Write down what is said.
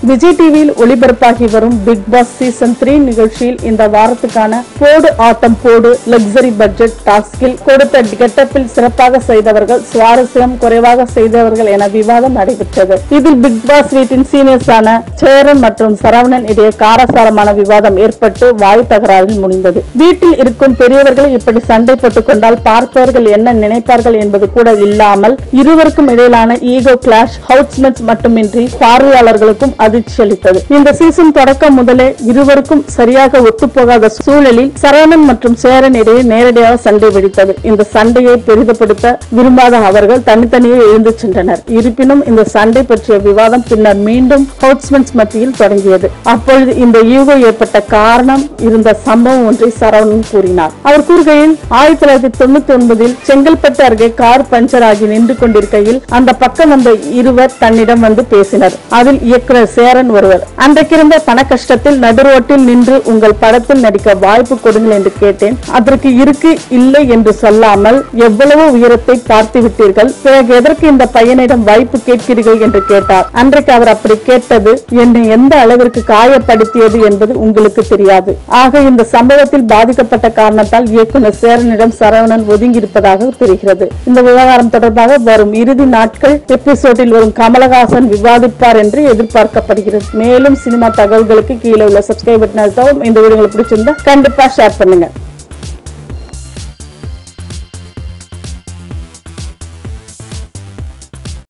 விஜய் டிவியில் ஒளிபரப்பாகி வரும் big Boss season three நிகழ்ச்சியில் இந்த வாரத்துக்கான போடு ஆட்டம் போடு லக்ஸரி பட்ஜெட் டாஸ்கில் கொடுத்த கெட்டப்பில் சிறப்பாக செய்தவர்கள் சுவாரஸ்யம் குறைவாக செய்தவர்கள் என விவாதம் நடைபெற்றது இதில் பிக் பாஸ் வீட்டின் சீனியர்ஸான சேரன் மற்றும் சரவணன் இடையே காரசாரமான விவாதம் ஏற்பட்டு வாய் தகராறில் முடிந்தது வீட்டில் இருக்கும் பெரியவர்கள் இப்படி சண்டை போட்டுக் கொண்டால் பார்ப்பவர்கள் என்ன நினைப்பார்கள் என்பது கூட இல்லாமல் இருவருக்கும் இடையிலான ஈகோ கிளாஷ் ஹவுஸ்மெட்ஸ் மட்டுமின்றி பார்வையாளர்களுக்கும் அதிர்ச்சி அளித்தது இந்த சீசன் தொடக்கம் முதலே இருவருக்கும் சரியாக ஒத்துப்போகாத சூழலில் சரவணன் மற்றும் சேரன் இடையே நேரடியாக சண்டை வெடித்தது இந்த சண்டையை பெரிதப்படுத்த விரும்பாத அவர்கள் தனித்தனியே எழுந்து சென்றனர் இருப்பினும் இந்த சண்டை பற்றிய விவாதம் பின்னர் மீண்டும் ஹவுஸ்மெட்ஸ் மத்தியில் தொடங்கியது அப்பொழுது இந்த ஈகோ ஏற்பட்ட காரணம் இருந்த சம்பவம் ஒன்றை சரவணன் கூறினார் அவர் கூறுகையில் ஆயிரத்தி தொள்ளாயிரத்தி தொண்ணூத்தி ஒன்பதில் செங்கல்பட்டு அருகே கார் பஞ்சர் ஆகி நின்று கொண்டிருக்கையில் அந்த பக்கம் வந்த இருவர் தன்னிடம் வந்து பேசினர் அதில் இயக்குனர் சேரன் ஒருவர் அன்றைக்கிருந்த பண கஷ்டத்தில் நடுரோட்டில் நின்று உங்கள் படத்தில் நடிக்க வாய்ப்பு கொடுங்கள் என்று கேட்டேன் அதற்கு இருக்கு இல்லை என்று சொல்லாமல் எவ்வளவு உயரத்தை பார்த்து விட்டீர்கள் பிறகு எதற்கு இந்த பையனிடம் வாய்ப்பு கேட்கிறீர்கள் என்று கேட்டார் அன்றைக்கு அவர் அப்படி கேட்டது என்னை எந்த அளவிற்கு காயப்படுத்தியது என்பது உங்களுக்கு தெரியாது ஆக இந்த சம்பவத்தில் பாதிக்கப்பட்ட காரணத்தால் இயக்குனர் சேரனிடம் சரவணன் ஒதுங்கி இருப்பதாக தெரிகிறது இந்த விவகாரம் தொடர்பாக வரும் இறுதி நாட்கள் எபிசோடில் வரும் கமலஹாசன் விவாதிப்பார் என்று எதிர்பார்க்கப்படுகிறது மேலும் சினிமா தகவல்களுக்கு கீழே உள்ள சப்ஸ்கிரைப் பட்டன் அழுத்தவும் இந்த வீடியோ உங்களுக்கு பிடிச்சிருந்தா கண்டிப்பா ஷேர் பண்ணுங்க